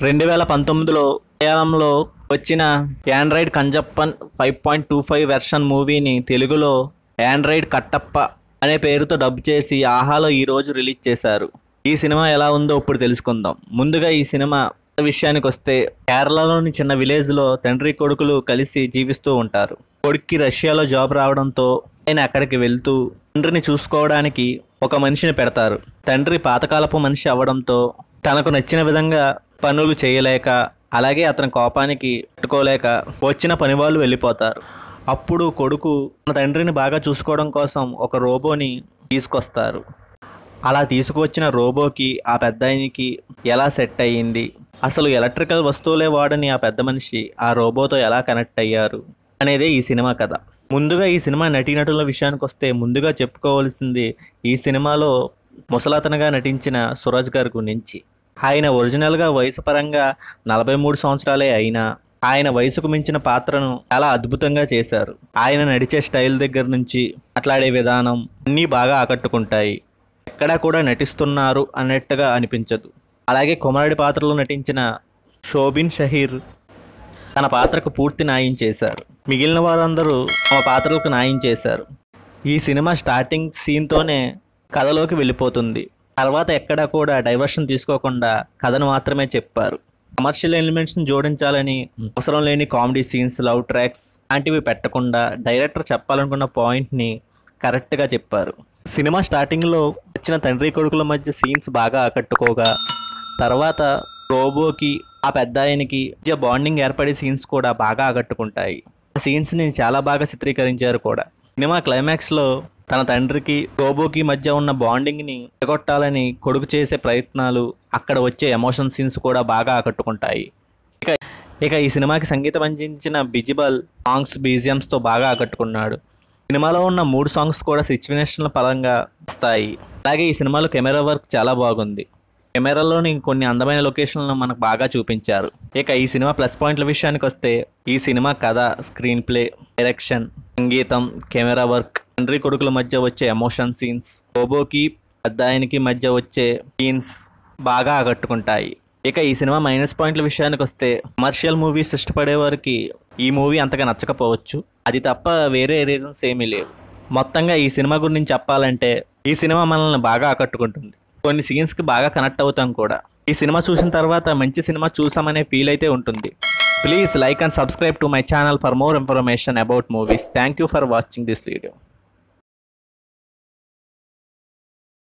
రెండు వేల పంతొమ్మిదిలో మలయాళంలో వచ్చిన android Kunjappan five point two five version మూవీని తెలుగులో ఆండ్రాయిడ్ కట్టప్ప అనే పేరుతో డబ్ చేసి ఆహాలో ఈ రోజు రిలీజ్ చేశారు ఈ సినిమా ఎలా ఉందో ఇప్పుడు తెలుసుకుందాం ముందుగా ఈ సినిమా విషయానికి వస్తే కేరళలోని చిన్న విలేజ్లో తండ్రి కొడుకులు కలిసి జీవిస్తూ ఉంటారు కొడుక్కి రష్యాలో జాబ్ రావడంతో ఆయన అక్కడికి వెళ్తూ తండ్రిని చూసుకోవడానికి ఒక మనిషిని పెడతారు తండ్రి పాతకాలపు మనిషి అవ్వడంతో తనకు నచ్చిన విధంగా పనులు చేయలేక అలాగే అతని కోపానికి తట్టుకోలేక వచ్చిన పని వాళ్ళు వెళ్ళిపోతారు అప్పుడు కొడుకు తన తండ్రిని బాగా చూసుకోవడం కోసం ఒక రోబోని తీసుకొస్తారు అలా తీసుకువచ్చిన రోబోకి ఆ పెద్దాయనికి ఎలా సెట్ అయ్యింది అసలు ఎలక్ట్రికల్ వస్తువులే వాడని ఆ పెద్ద మనిషి ఆ రోబోతో ఎలా కనెక్ట్ అయ్యారు అనేదే ఈ సినిమా కథ ముందుగా ఈ సినిమా నటీనటుల విషయానికి వస్తే ముందుగా చెప్పుకోవాల్సింది ఈ సినిమాలో ముసలతనగా నటించిన సురజ్ గారి గురించి ఆయన ఒరిజినల్గా వయసు పరంగా నలభై మూడు సంవత్సరాలే అయినా ఆయన వయసుకు మించిన పాత్రను చాలా అద్భుతంగా చేశారు ఆయన నడిచే స్టైల్ దగ్గర నుంచి మాట్లాడే విధానం అన్నీ బాగా ఆకట్టుకుంటాయి ఎక్కడా కూడా నటిస్తున్నారు అన్నట్టుగా అనిపించదు అలాగే కుమారుడి పాత్రలో నటించిన షోబిన్ షహీర్ తన పాత్రకు పూర్తి న్యాయం చేశారు మిగిలిన వారందరూ తమ పాత్రలకు న్యాయం చేశారు ఈ సినిమా స్టార్టింగ్ సీన్తోనే కథలోకి వెళ్ళిపోతుంది తర్వాత ఎక్కడా కూడా డైవర్షన్ తీసుకోకుండా కథను మాత్రమే చెప్పారు కమర్షియల్ ఎలిమెంట్స్ని జోడించాలని అవసరం లేని కామెడీ సీన్స్ లవ్ ట్రాక్స్ లాంటివి పెట్టకుండా డైరెక్టర్ చెప్పాలనుకున్న పాయింట్ని కరెక్ట్గా చెప్పారు సినిమా స్టార్టింగ్లో వచ్చిన తండ్రి కొడుకుల మధ్య సీన్స్ బాగా ఆకట్టుకోగా తర్వాత రోబోకి ఆ పెద్ద ఆయనకి మధ్య బాండింగ్ ఏర్పడే సీన్స్ కూడా బాగా ఆకట్టుకుంటాయి ఆ సీన్స్ని చాలా బాగా చిత్రీకరించారు కూడా సినిమా క్లైమాక్స్లో తన తండ్రికి రోబోకి మధ్య ఉన్న బాండింగ్ని ఎగొట్టాలని కొడుకు చేసే ప్రయత్నాలు అక్కడ వచ్చే ఎమోషన్ సీన్స్ కూడా బాగా ఆకట్టుకుంటాయి ఇక ఇక ఈ సినిమాకి సంగీతం అందించిన బిజిబల్ సాంగ్స్ బీజిఎమ్స్తో బాగా ఆకట్టుకున్నాడు సినిమాలో ఉన్న మూడు సాంగ్స్ కూడా సిచ్యువేషన్ల పరంగా వస్తాయి అలాగే ఈ సినిమాలో కెమెరా వర్క్ చాలా బాగుంది కెమెరాలోని కొన్ని అందమైన లొకేషన్లను మనకు బాగా చూపించారు ఇక ఈ సినిమా ప్లస్ పాయింట్ల విషయానికి వస్తే ఈ సినిమా కథ స్క్రీన్ ప్లే డైరెక్షన్ సంగీతం కెమెరా వర్క్ తండ్రి కొడుకుల మధ్య వచ్చే ఎమోషన్ సీన్స్ రోబోకి పెద్ద ఆయనకి మధ్య వచ్చే సీన్స్ బాగా ఆకట్టుకుంటాయి ఇక ఈ సినిమా మైనస్ పాయింట్ల విషయానికి వస్తే కమర్షియల్ మూవీస్ ఇష్టపడే వారికి ఈ మూవీ అంతగా నచ్చకపోవచ్చు అది తప్ప వేరే రీజన్స్ ఏమీ లేవు మొత్తంగా ఈ సినిమా గురించి చెప్పాలంటే ఈ సినిమా మనల్ని బాగా ఆకట్టుకుంటుంది కొన్ని సీన్స్కి బాగా కనెక్ట్ అవుతాం కూడా ఈ సినిమా చూసిన తర్వాత మంచి సినిమా చూసామనే ఫీల్ అయితే ఉంటుంది please like and subscribe to my channel for more information about movies thank you for watching this video